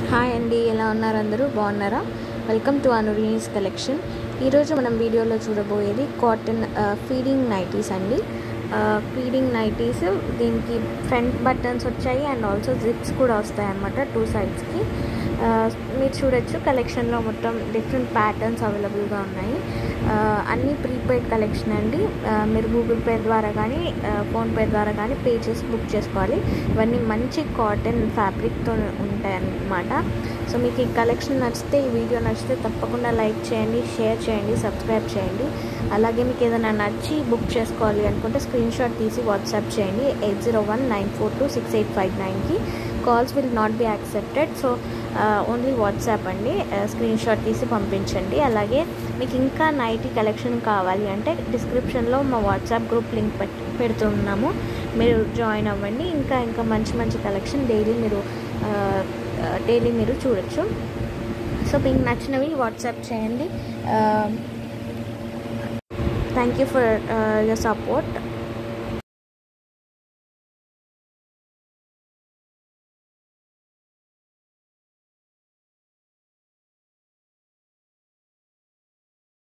hi అండి ఎలా ఉన్నారు అందరూ బాగున్నారా వెల్కమ్ టు అనురీస్ కలెక్షన్ ఈరోజు మనం వీడియోలో చూడబోయేది కాటన్ ఫీడింగ్ నైటీస్ అండి ఫీడింగ్ నైటీస్ దీనికి ఫ్రంట్ బటన్స్ వచ్చాయి అండ్ ఆల్సో జిప్స్ కూడా వస్తాయి అన్నమాట టూ సైడ్స్కి మీరు చూడొచ్చు కలెక్షన్లో మొత్తం డిఫరెంట్ ప్యాటర్న్స్ అవైలబుల్గా ఉన్నాయి అన్నీ ప్రీపెయిడ్ కలెక్షన్ అండి మీరు గూగుల్ పే ద్వారా కానీ ఫోన్పే ద్వారా కానీ పే చేసి బుక్ చేసుకోవాలి ఇవన్నీ మంచి కాటన్ ఫ్యాబ్రిక్తో ఉంటాయి అన్నమాట సో మీకు ఈ కలెక్షన్ నచ్చితే ఈ వీడియో నచ్చితే తప్పకుండా లైక్ చేయండి షేర్ చేయండి సబ్స్క్రైబ్ చేయండి అలాగే మీకు ఏదైనా నచ్చి బుక్ చేసుకోవాలి అనుకుంటే స్క్రీన్ షాట్ తీసి వాట్సాప్ చేయండి eight zero one nine four two six eight five నైన్కి calls will not be accepted so only WhatsApp అండి స్క్రీన్ షాట్ తీసి పంపించండి అలాగే మీకు ఇంకా నైటీ కలెక్షన్ కావాలి అంటే డిస్క్రిప్షన్లో మా వాట్సాప్ గ్రూప్ లింక్ పెట్టి పెడుతున్నాము మీరు జాయిన్ అవ్వండి ఇంకా ఇంకా మంచి మంచి కలెక్షన్ డైలీ మీరు డైలీ మీరు చూడొచ్చు సో మీకు నచ్చినవి వాట్సాప్ చేయండి thank you for your support